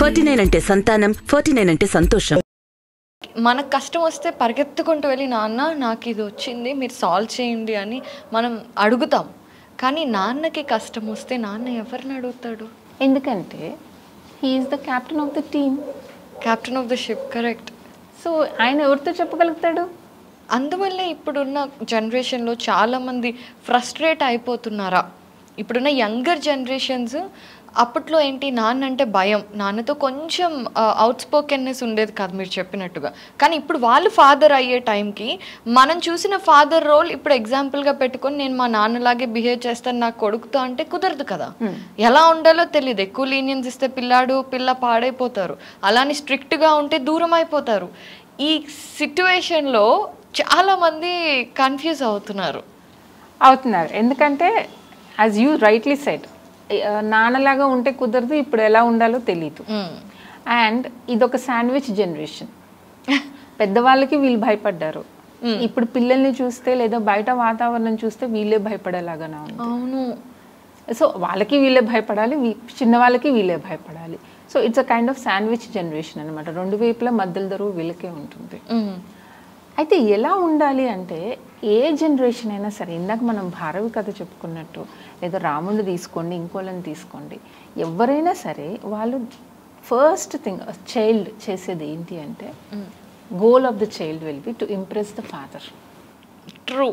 Forty nine అంటే సంతానం forty nine అంటే సంతోషం మనకు కష్టం వస్తే పరిగెత్తుకుంటూ వెళ్ళి నాన్న నాకు ఇది వచ్చింది మీరు సాల్వ్ చేయండి అని మనం అడుగుతాం కానీ నాన్నకి కష్టం వస్తే నాన్న ఎవరిని అడుగుతాడు ఎందుకంటే he's the captain of the team captain of the ship correct so ఆయన ఎవరితో చెప్పగలుగుతాడు అందువల్లే ఇప్పుడున్న జనరేషన్లో చాలామంది ఫ్రస్ట్రేట్ అయిపోతున్నారా ఇప్పుడున్న యంగర్ జనరేషన్స్ అప్పట్లో ఏంటి నాన్న అంటే భయం నాన్నతో కొంచెం అవుట్ స్పోకెన్నెస్ ఉండేది కాదు మీరు చెప్పినట్టుగా కానీ ఇప్పుడు వాళ్ళు ఫాదర్ అయ్యే టైంకి మనం చూసిన ఫాదర్ రోల్ ఇప్పుడు ఎగ్జాంపుల్గా పెట్టుకొని నేను మా నాన్నలాగే బిహేవ్ చేస్తాను నా కొడుకుతో అంటే కుదరదు కదా ఎలా ఉండాలో తెలియదు ఎక్కువ లీనియన్స్ ఇస్తే పిల్లాడు పిల్ల పాడైపోతారు అలానే స్ట్రిక్ట్గా ఉంటే దూరం అయిపోతారు ఈ సిట్యువేషన్లో చాలా మంది కన్ఫ్యూజ్ అవుతున్నారు అవుతున్నారు ఎందుకంటే యాజ్ యూ రైట్లీ సెట్ నాన్నలాగా ఉంటే కుదరదు ఇప్పుడు ఎలా ఉండాలో తెలియదు అండ్ ఇదొక శాండ్విచ్ జనరేషన్ పెద్దవాళ్ళకి వీళ్ళు భయపడ్డారు ఇప్పుడు పిల్లల్ని చూస్తే లేదా బయట వాతావరణం చూస్తే వీళ్ళే భయపడేలాగానే ఉంది అవును సో వాళ్ళకి వీళ్ళే భయపడాలి వీ- చిన్నవాళ్ళకి వీళ్ళే భయపడాలి so it's a kind of sandwich generation అనమాట రెండు వైపులా మధ్యలో దరువు వీళ్ళకే ఉంటుంది అయితే ఎలా ఉండాలి అంటే ఏ జనరేషన్ అయినా సరే ఇందాక మనం భారవి కథ చెప్పుకున్నట్టు లేదా రాముడిని తీసుకోండి ఇంకోళ్ళని తీసుకోండి ఎవరైనా సరే వాళ్ళు ఫస్ట్ థింగ్ చైల్డ్ చేసేది ఏంటి అంటే goal of the child will be to impress the father true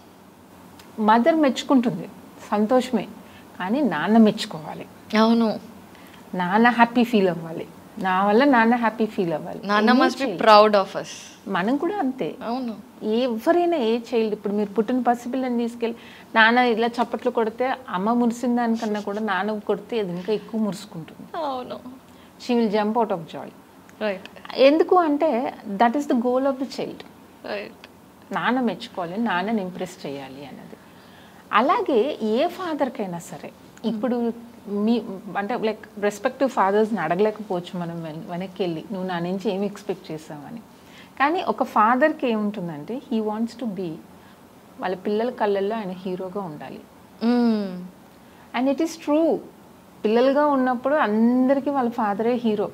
mother మెచ్చుకుంటుంది సంతోషమే కానీ నాన్న మెచ్చుకోవాలి అవును నాన్న హ్యాపీ ఫీల్ అవ్వాలి నా వల్ల నాన్న హ్యాపీ ఫీల్ అవ్వాలి నాన్న ఎన్ని మస్ట్ బి చేయాలి? ప్రౌడ్ ఆఫ్ అస్ మనం కూడా అంతే అవును ఎవరైనా ఏ చైల్డ్ ఇప్పుడు మీరు పుట్టిన పసిపిల్లని తీసుకెళ్ళి నాన్న ఇలా చప్పట్లు కొడితే అమ్మ మురిసిన దానికన్నా కూడా నాన్న కొడితే అది ఇంకా ఎక్కువ మురుసుకుంటుంది అవును she will jump out of joy right ఎందుకు అంటే that is the goal of the child right నాన్న మెచ్చుకోవాలి నాన్నని ఇంప్రెస్ చేయాలి అన్నది అలాగే ఏ ఫాదర్కైనా సరే ఇప్పుడు మీ అంటే లైక్ రెస్పెక్టివ్ ఫాదర్స్ని అడగలేకపోవచ్చు మనం వెన్- వెనక్కి వెళ్ళి నువ్వు నా నుంచి ఏమి ఎక్స్పెక్ట్ చేసావని కానీ ఒక ఫాదర్కి ఏముంటుందంటే హీ వాంట్స్ టు బీ వాళ్ళ పిల్లల కళ్ళల్లో ఆయన హీరోగా ఉండాలి అండ్ ఇట్ ఈస్ ట్రూ పిల్లలుగా ఉన్నప్పుడు అందరికీ వాళ్ళ ఫాదరే హీరో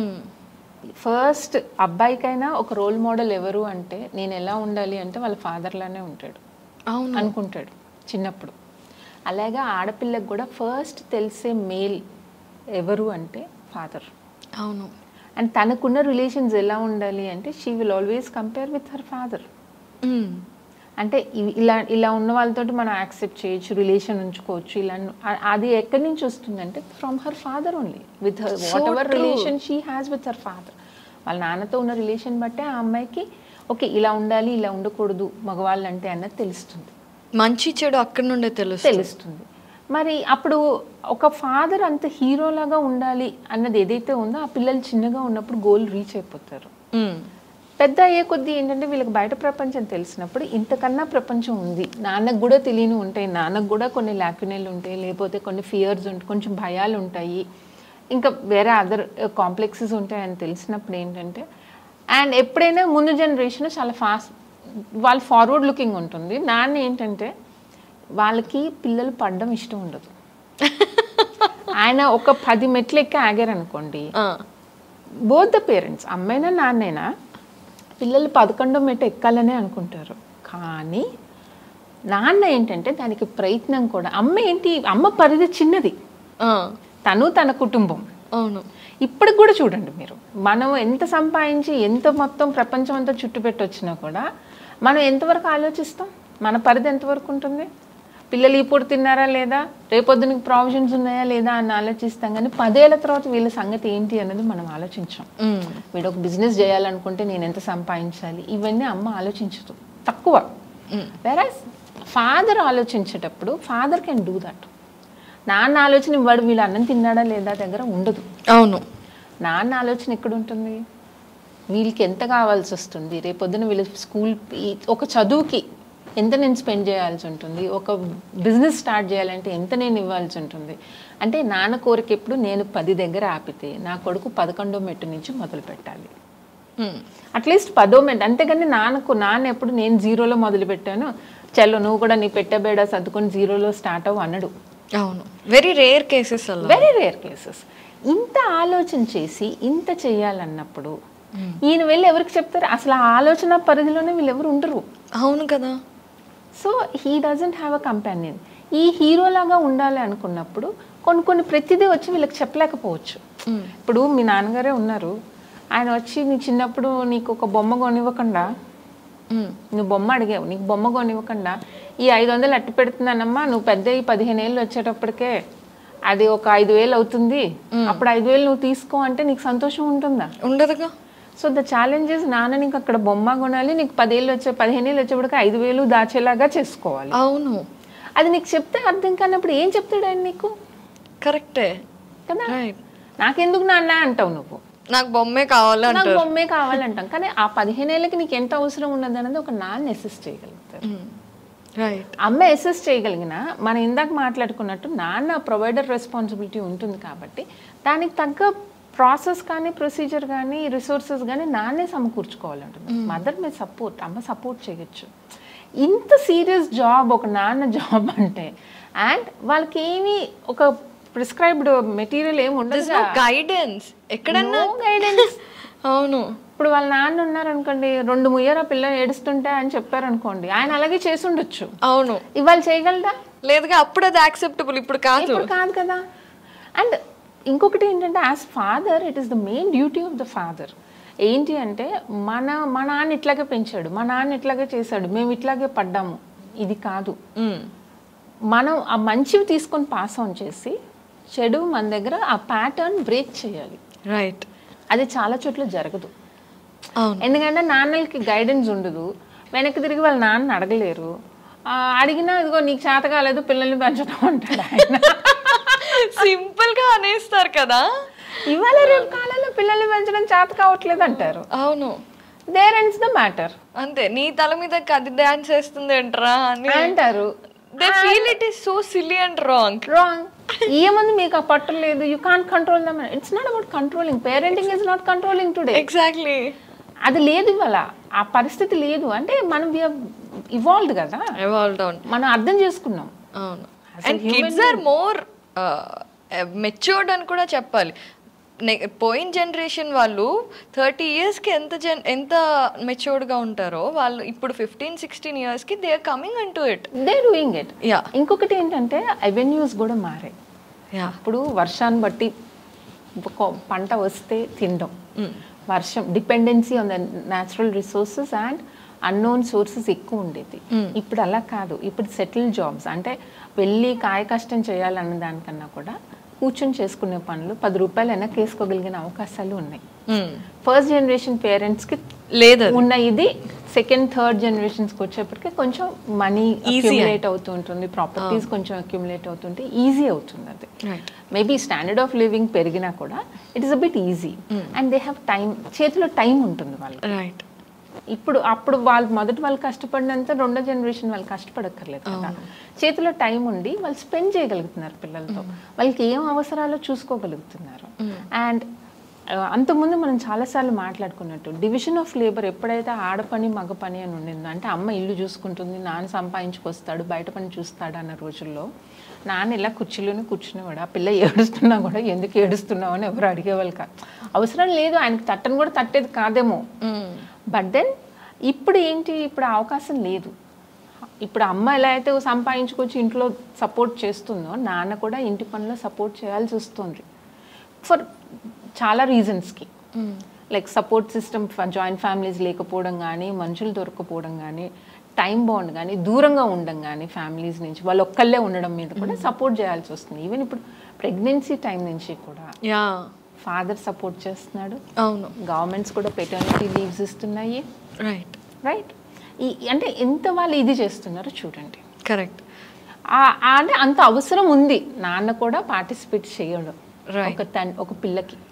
ఫస్ట్ అబ్బాయికైనా ఒక రోల్ మోడల్ ఎవరు అంటే నేను ఎలా ఉండాలి అంటే వాళ్ళ ఫాదర్లానే ఉంటాడు అవును అనుకుంటాడు చిన్నప్పుడు అలాగే ఆడపిల్లకు కూడా ఫస్ట్ తెలిసే మేల్ ఎవరు అంటే ఫాదర్ అవును అండ్ తనకున్న రిలేషన్స్ ఎలా ఉండాలి అంటే she will always compare with her father Mm. అంటే ఇవి- ఇలా ఇలా ఉన్న వాళ్ళతోటి మనం యాక్సెప్ట్ చేయొచ్చు రిలేషన్ ఉంచుకోవచ్చు ఇలా అ- అది ఎక్కడి నుంచి వస్తుందంటే from her father only with her whatever relation she has with her father వాళ్ళ నాన్నతో ఉన్న రిలేషన్ బట్టే ఆ అమ్మాయికి ఓకే ఇలా ఉండాలి ఇలా ఉండకూడదు మగవాళ్ళు అంటే అన్నది తెలుస్తుంది మంచి చెడు అక్కడి నుండే తెలుసు తెలుస్తుంది మరి అప్పుడు ఒక ఫాదర్ అంత హీరోలాగా ఉండాలి అన్నది ఏదైతే ఉందో ఆ పిల్లలు చిన్నగా ఉన్నప్పుడు గోల్ రీచ్ అయిపోతారు పెద్ద అయ్యే కొద్దీ ఏంటంటే వీళ్ళకి బయట ప్రపంచం తెలిసినప్పుడు ఇంతకన్నా ప్రపంచం ఉంది నాన్నకు కూడా తెలియని ఉంటాయి నాన్నకు కూడా కొన్ని లాక్యునేలు ఉంటాయి లేకపోతే కొన్ని ఫియర్స్ ఉంటాయి కొంచెం భయాలు ఉంటాయి ఇంకా వేరే అదర్ కాంప్లెక్సెస్ ఉంటాయని తెలిసినప్పుడు ఏంటంటే అండ్ ఎప్పుడైనా ముందు జనరేషన్ చాలా ఫాస్ట్ వాళ్ళు ఫార్వర్డ్ లుకింగ్ ఉంటుంది నాన్న ఏంటంటే వాళ్ళకి పిల్లలు పడడం ఇష్టం ఉండదు ఆయన ఒక పది మెట్లు ఎక్కి ఆగారనుకోండి బోత్ ద పేరెంట్స్ అమ్మైనా నాన్నైనా పిల్లలు పదకొండో మెట్టు ఎక్కాలనే అనుకుంటారు కానీ నాన్న ఏంటంటే దానికి ప్రయత్నం కూడా అమ్మ ఏంటి అమ్మ పరిధి చిన్నది తను తన కుటుంబం అవును ఇప్పటికి కూడా చూడండి మీరు మనం ఎంత సంపాదించి ఎంత మొత్తం ప్రపంచం అంతా చుట్టుపెట్టి వచ్చినా కూడా మనం ఎంతవరకు ఆలోచిస్తాం మన పరిధి ఎంతవరకు ఉంటుంది పిల్లలు ఇప్పుడు తిన్నారా లేదా రేపొద్దునకి ప్రావిజన్స్ ఉన్నాయా లేదా అని ఆలోచిస్తాం కానీ పదేళ్ల తర్వాత వీళ్ళ సంగతి ఏంటి అన్నది మనం ఆలోచించాం వీడు ఒక బిజినెస్ చేయాలనుకుంటే నేను ఎంత సంపాదించాలి ఇవన్నీ అమ్మ ఆలోచించదు తక్కువ వెరాస్ ఫాదర్ ఆలోచించేటప్పుడు ఫాదర్ కెన్ డూ దట్ నాన్న ఆలోచన వాడు వీళ్ళు అన్నం తిన్నాడా లేదా దగ్గర ఉండదు అవును నాన్న ఆలోచన ఎక్కడ ఉంటుంది వీళ్ళకి ఎంత కావాల్సి వస్తుంది రేపొద్దున వీళ్ళ స్కూల్ ఈ- ఒక చదువుకి ఎంత నేను స్పెండ్ చేయాల్సి ఉంటుంది ఒక బిజినెస్ స్టార్ట్ చేయాలంటే ఎంత నేను ఇవ్వాల్సి ఉంటుంది అంటే నాన్న కోరిక ఎప్పుడు నేను పది దగ్గర ఆపితే నా కొడుకు పదకొండో మెట్టు నుంచి మొదలు పెట్టాలి అట్లీస్ట్ పదో మెట్టు అంతేగాని నాన్నకు నాన్న ఎప్పుడు నేను జీరోలో మొదలు పెట్టాను చలో నువ్వు కూడా నీ పెట్టబేడా సర్దుకొని జీరోలో స్టార్ట్ అవ్వు అనడు అవును వెరీ రేర్ కేసెస్ అలా వెరీ రేర్ కేసెస్ ఇంత ఆలోచన చేసి ఇంత చేయాలన్నప్పుడు ఈయన వెళ్ళి ఎవరికి చెప్తారు అసలు ఆ ఆలోచన పరిధిలోనే వీళ్ళు ఎవరు ఉండరు అవును కదా so he doesn't have a companion ఈ హీరోలాగా ఉండాలి అనుకున్నప్పుడు కొన్ని కొన్ని ప్రతిదీ వచ్చి వీళ్ళకి చెప్పలేకపోవచ్చు ఇప్పుడు మీ నాన్నగారే ఉన్నారు ఆయన వచ్చి నీ చిన్నప్పుడు నీకు ఒక బొమ్మ కొనివ్వకుండా నువ్వు బొమ్మ అడిగావు నీకు బొమ్మ కొనివ్వకుండా ఈ ఐదు వందలు అట్టు పెడుతున్నానమ్మా నువ్వు పెద్ద ఈ పదిహేను ఏళ్ళు వచ్చేటప్పటికే అది ఒక ఐదు వేలు అవుతుంది అప్పుడు ఐదు వేలు నువ్వు తీసుకో అంటే నీకు సంతోషం ఉంటుందా ఉండదుగా సో ద ఛాలెంజెస్ నాన్న నీకు అక్కడ బొమ్మ కొనాలి నీకు పదేళ్ళు వచ్చే పదిహేను ఏళ్ళు వచ్చేప్పటికి ఐదు వేలు దాచేలాగా చేసుకోవాలి అవును అది నీకు చెప్తే అర్థం కానప్పుడు ఏం చెప్తాడు ఆయన నీకు కరెక్టే కదా రైట్ నాకెందుకు నాన్న అంటావు నువ్వు నాకు బొమ్మే కావాలి నాకు అంటారు బొమ్మే కావాలంటాం కానీ ఆ పదిహేను ఏళ్ళకి నీకు ఎంత అవసరం ఉన్నది అనేది ఒక నాన్న అసెస్ చేయగలుగుతారు రైట్ అమ్మ అసెస్ చేయగలిగిన మనం ఇందాక మాట్లాడుకున్నట్టు నాన్న ప్రొవైడర్ రెస్పాన్సిబిలిటీ ఉంటుంది కాబట్టి దానికి తగ్గ ప్రాసెస్ కానీ ప్రొసీజర్ కానీ రిసోర్సెస్ కానీ నాన్నే సమకూర్చుకోవాలంటుంది మదర్ మీద సపోర్ట్ అమ్మ సపోర్ట్ చేయొచ్చు ఇంత సీరియస్ జాబ్ ఒక నాన్న జాబ్ అంటే అండ్ వాళ్ళకి ఏమీ ఒక ప్రిస్క్రైబ్డ్ మెటీరియల్ ఏమి ఉండదు గైడెన్స్ ఎక్కడన్నా గైడెన్స్ అవును ఇప్పుడు వాళ్ళ నాన్న ఉన్నారనుకోండి రెండు ముయ్యర పిల్ల ఏడుస్తుంటే అని చెప్పారనుకోండి ఆయన అలాగే చేసి ఉండొచ్చు అవును ఇవాళ చేయగలదా లేదుగా అప్పుడు అది యాక్సెప్టబుల్ ఇప్పుడు కాదు ఇప్పుడు కాదు కదా అండ్ ఇంకొకటి ఏంటంటే as father it is the main duty of the father ఏంటి అంటే మన మా నాన్న ఇట్లాగే పెంచాడు మా నాన్న ఇట్లాగే చేశాడు మేము ఇట్లాగే పడ్డాము ఇది కాదు Mm. మనం ఆ మంచివి తీసుకొని పాస్ ఆన్ చేసి చెడు మన దగ్గర ఆ ప్యాటర్న్ బ్రేక్ చేయాలి రైట్ అది చాలా చోట్ల జరగదు అవును ఎందుకంటే నాన్నలకి గైడెన్స్ ఉండదు వెనక్కి తిరిగి వాళ్ళ నాన్న అడగలేరు ఆ, అడిగినా ఇదిగో నీకు చేత కాలేదు పిల్లల్ని పెంచడం అంటాడు ఆయన సింపుల్ గా అనేస్తారు కదా ఇవాళ రేపు కాలంలో పిల్లల్ని పెంచడం చేత కావట్లేదు అంటారు అవును దేర్ ఎండ్స్ ద మ్యాటర్ అంతే నీ తల మీద అది డాన్స్ వేస్తుంది ఏంట్రా అని అంటారు they feel it is so silly and wrong wrong ఏముంది మీకు ఆ పట్టు లేదు you can't control them it's not about controlling parenting is not controlling today exactly అది లేదు ఇవాళ ఆ పరిస్థితి లేదు అంటే మనం ఇవాల్వ్డ్ కదా ఎవాల్వ్ డౌన్ మనం అర్థం చేసుకున్నాం అవును and kids are more matured అని కూడా చెప్పాలి Ne- పోయిన జనరేషన్ వాళ్ళు థర్టీ ఇయర్స్కి ఎంత జన్ ఎంత మెచ్యూర్డ్గా ఉంటారో వాళ్ళు ఇప్పుడు ఫిఫ్టీన్ సిక్స్టీన్ ఇయర్స్కి they are coming on to it they doing it yeah ఇంకొకటి ఏంటంటే అవెన్యూస్ కూడా మారాయి యా ఇప్పుడు వర్షాన్ని బట్టి ఒక పంట వస్తే తినడం వర్షం dependency on the natural resources and unknown sources ఎక్కువ ఉండేది ఇప్పుడు అలా కాదు ఇప్పుడు సెటిల్ జాబ్స్ అంటే వెళ్ళి కాయ కష్టం చేయాలన్న దానికన్నా కూడా కూర్చొని చేసుకునే పనులు పది రూపాయలు వెనక్కి వేసుకోగలిగిన అవకాశాలు ఉన్నాయి ఫస్ట్ జనరేషన్ పేరెంట్స్కి లేదు ఉన్న ఇది సెకండ్ థర్డ్ జనరేషన్స్కి వచ్చేప్పటికి కొంచెం మనీ అక్యుములేట్ అవుతూ ఉంటుంది ప్రాపర్టీస్ కొంచెం అక్యుములేట్ అవుతుంటే ఈజీ అవుతుంది అది right maybe standard of living పెరిగినా కూడా it is a bit easy and they have time చేతిలో టైం ఉంటుంది వాళ్ళు రైట్ ఇప్పుడు అప్పుడు వాళ్ళు మొదటి వాళ్ళు కష్టపడినంత రెండో జనరేషన్ వాళ్ళు కష్టపడక్కర్లేదు కదా చేతిలో టైం ఉండి వాళ్ళు స్పెండ్ చేయగలుగుతున్నారు పిల్లలతో వాళ్ళకి ఏం అవసరాలో చూసుకోగలుగుతున్నారు అండ్ అంతకుముందు మనం చాలాసార్లు మాట్లాడుకున్నట్టు డివిజన్ ఆఫ్ లేబర్ ఎప్పుడైతే ఆడ పని మగ పని అని ఉండిందో అంటే అమ్మ ఇల్లు చూసుకుంటుంది నాన్న సంపాదించుకొస్తాడు బయట పని చూస్తాడు అన్న రోజుల్లో నాన్న ఇలా కుర్చీలోనే కూర్చునేవాడు ఆ పిల్ల ఏడుస్తున్నా కూడా ఎందుకు ఏడుస్తున్నావు అని ఎవరు అడిగేవాళ్ళు కాదు అవసరం లేదు ఆయనకి తట్టను కూడా తట్టేది కాదేమో బట్ దెన్ ఇప్పుడు ఏంటి ఇప్పుడు ఆ అవకాశం లేదు ఇప్పుడు అమ్మ ఎలా అయితే సంపాదించుకొచ్చి ఇంట్లో సపోర్ట్ చేస్తుందో నాన్న కూడా ఇంటి పనిలో సపోర్ట్ చేయాల్సి వస్తుంది ఫర్ చాలా రీజన్స్కి like support system joint families లేకపోవడం కానీ మనుషులు దొరకపోవడం కానీ టైం బాండ్ కానీ దూరంగా ఉండడం కానీ ఫ్యామిలీస్ నుంచి వాళ్ళు ఒక్కళ్ళే ఉండడం మీద కూడా సపోర్ట్ చేయాల్సి వస్తుంది ఈవెన్ ఇప్పుడు ప్రెగ్నెన్సీ టైం నుంచి కూడా యా ఫాదర్ సపోర్ట్ చేస్తున్నాడు అవును గవర్నమెంట్స్ కూడా పెటర్నిటీ లీవ్స్ ఇస్తున్నాయి రైట్ రైట్ ఈ అంటే ఎంత వాళ్ళు ఇది చేస్తున్నారో చూడండి కరెక్ట్ ఆ- ఆ అంటే అంత అవసరం ఉంది నాన్న కూడా పార్టిసిపేట్ చేయడం Right. ఒక తన్ ఒక పిల్లకి